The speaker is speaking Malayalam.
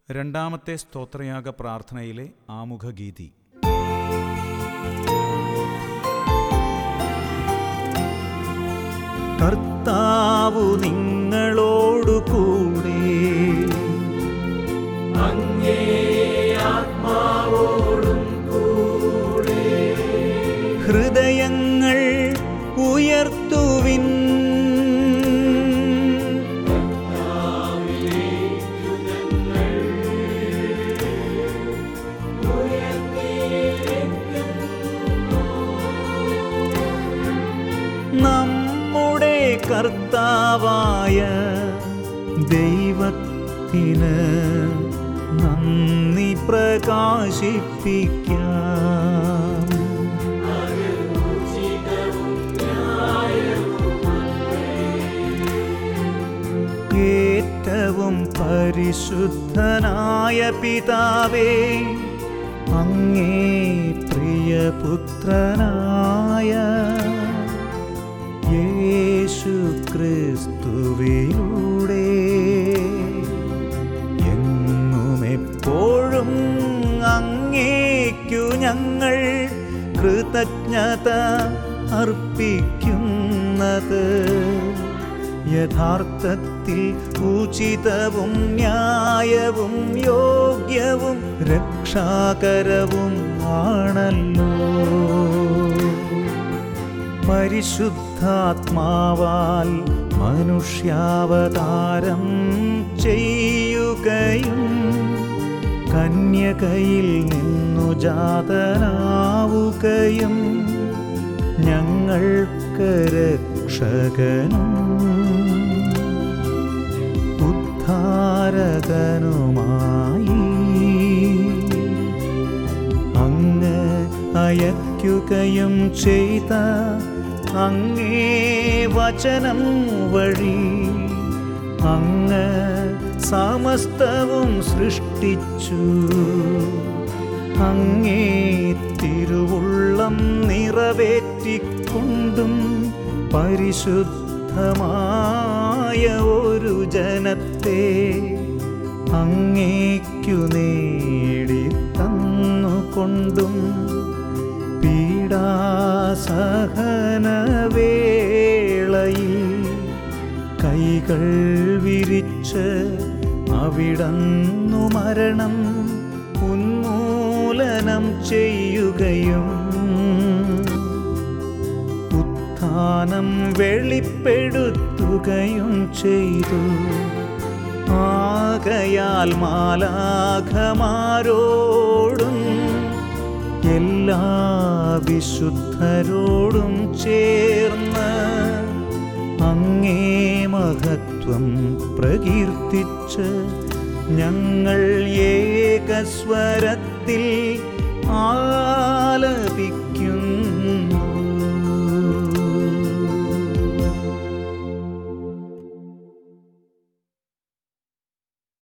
രണ്ടാമത്തെ സ്തോത്രയാഗ പ്രാർത്ഥനയിലെ ആമുഖഗീതി കർത്താവു നിങ്ങളോടു കൂടെ ഹൃദയങ്ങൾ ഉയർത്തുവിൻ നമ്മുടെ കർത്താവായ ദൈവത്തിന് നന്ദി പ്രകാശിപ്പിക്കാം ഏറ്റവും പരിശുദ്ധനായ പിതാവേ അങ്ങേ പ്രിയപുത്രനായ യേശു ക്രിസ്തുവിലൂടെ എങ്ങും എപ്പോഴും അങ്ങേക്കു ഞങ്ങൾ കൃതജ്ഞത അർപ്പിക്കുന്നത് യഥാർത്ഥത്തിൽ ഉചിതവും ന്യായവും യോഗ്യവും രക്ഷാകരവും ആണല്ലോ പരിശുദ്ധാത്മാവാൽ മനുഷ്യാവതാരം ചെയ്യുകയും കന്യകയിൽ നിന്നു ജാതനാവുകയും ഞങ്ങൾക്ക് രക്ഷകനും ഉദ്ധാരകനുമായി അങ്ങ് അയക്കുകയും ചെയ്ത അങ്ങേ വചനം വഴി അങ്ങ് സമസ്തവും സൃഷ്ടിച്ചു അങ്ങേ തിരുവുള്ളം നിറവേറ്റിക്കൊണ്ടും പരിശുദ്ധമായ ഒരു ജനത്തെ അങ്ങേക്കു നേടി തന്നുകൊണ്ടും പീഡാസഹനവേളയിൽ കൈകൾ വിരിച്ച് അവിടന്നു മരണം ഉന്മൂലനം ചെയ്യുകയും ഉത്ഥാനം വെളിപ്പെടുത്തുകയും ചെയ്തു ആകയാൽ മാലാഖമാരോടും എല്ലാ വിശുദ്ധരോടും ചേർന്ന് അങ്ങേ മഹത്വം പ്രകീർത്തിച്ച് ഞങ്ങൾ ഏകസ്വരത്തിൽ ആലപിക്കുന്നു